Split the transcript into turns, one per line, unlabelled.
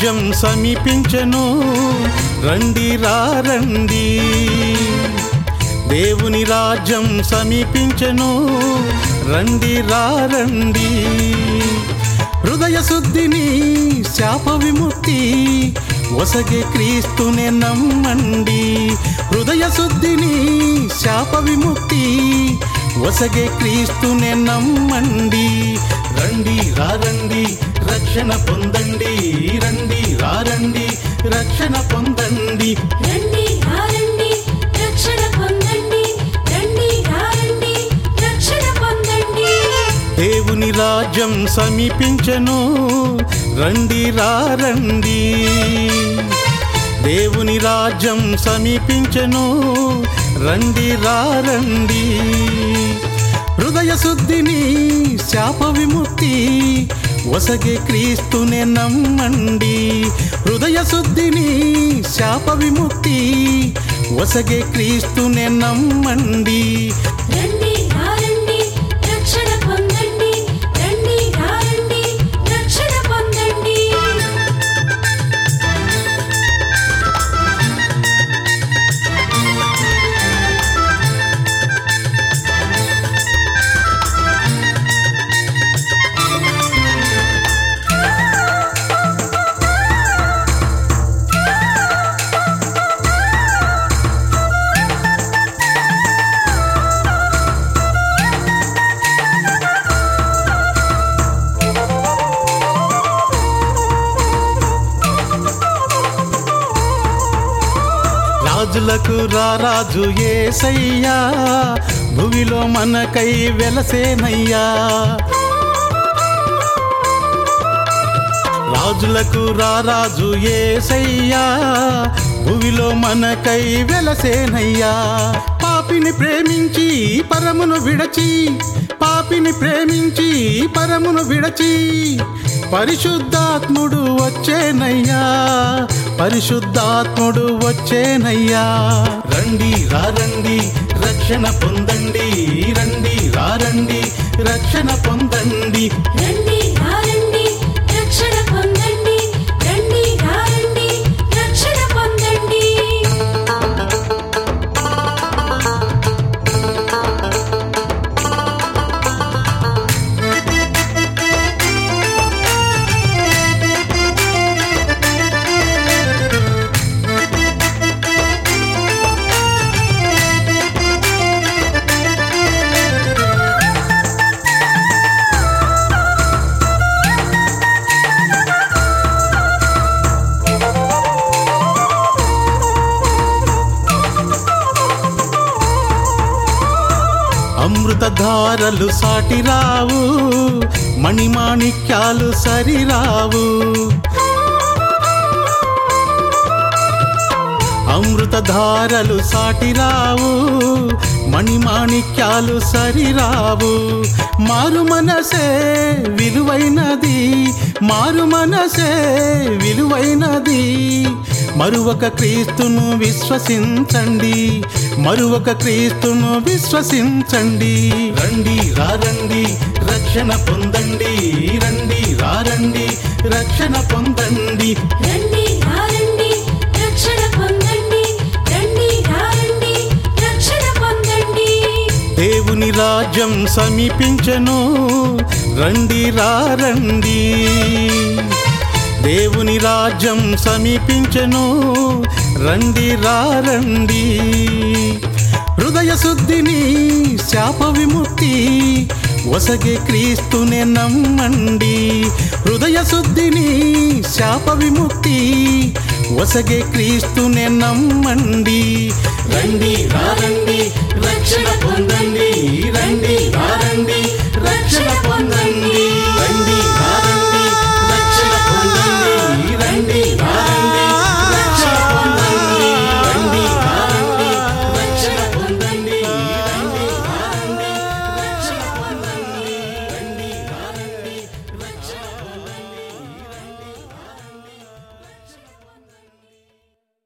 రాజ్యం సమీపించెను రండి రండి దేవుని రాజ్యం సమీపించెను రండి రండి హృదయ శుద్ధిని శాప విముక్తి ఒసగే క్రీస్తునే నమ్మండి హృదయ శుద్ధిని శాప విముక్తి ఒసగే క్రీస్తునే నమ్మండి రండి రారండి రక్షణ పొందండి రండి రారండి రక్షణ పొందండి
రండి రారండి రక్షణ పొందండి రండి రారండి రక్షణ పొందండి
దేవుని రాజ్యం సమీపించెను రండి రండి దేవుని రాజ్యం సమీపించెను రండి రండి హృదయ శుద్ధిని శాప విముక్తి ఒసగే క్రీస్తునే నమ్మండి హృదయ శుద్ధిని శాప విముక్తి ఒసగే క్రీస్తునే నమ్మండి
రండి రారండి రక్షణ పొందండి రండి రారండి రక్షణ పొందండి
రాజులకు రారాజు ఏసయ్యా భువిలో మనకై వెలసేనయ్యా రాజులకు రారాజు ఏసయ్యా భువిలో మనకై వెలసేనయ్యా పాపిని ప్రేమించి పరమును విడచి పాపిని ప్రేమించి పరమును విడచి పరిశుద్ధాత్ముడు వచ్చేనయ్యా పరిశుద్ధాత్ముడు వచ్చేనయ్యా రండి రారండి రక్షణ పొందండి రండి రారండి రక్షణ పొందండి
రండి రారండి రక్షణ పొందండి రండి రారండి రక్షణ పొందండి
అమృతధారలు సాటిరావు మణిమాణిక్యాలు సరిరావు అమృతధారలు సాటిరావు మణిమాణిక్యాలు సరిరావు మారు మనసే విలువైనది మారు మనసే విలువైనది మరువక క్రీస్తును విశ్వసించండి మరువక క్రీస్తును విశ్వసించండి రండి రారండి రక్షణ పొందండి రండి రారండి రక్షణ పొందండి
రండి రారండి రక్షణ పొందండి రండి రారండి రక్షణ పొందండి
దేవుని రాజ్యం సమీపించెను రండి రండి దేవుని రాజ్యం సమీపించెను రండి రండి హృదయ శుద్ధిని శాప విముక్తి ఒసగే క్రీస్తునే నమ్మండి హృదయ శుద్ధిని శాప విముక్తి ఒసగే క్రీస్తునే నమ్మండి రండి రారండి రక్షణ పొందండి రండి రారండి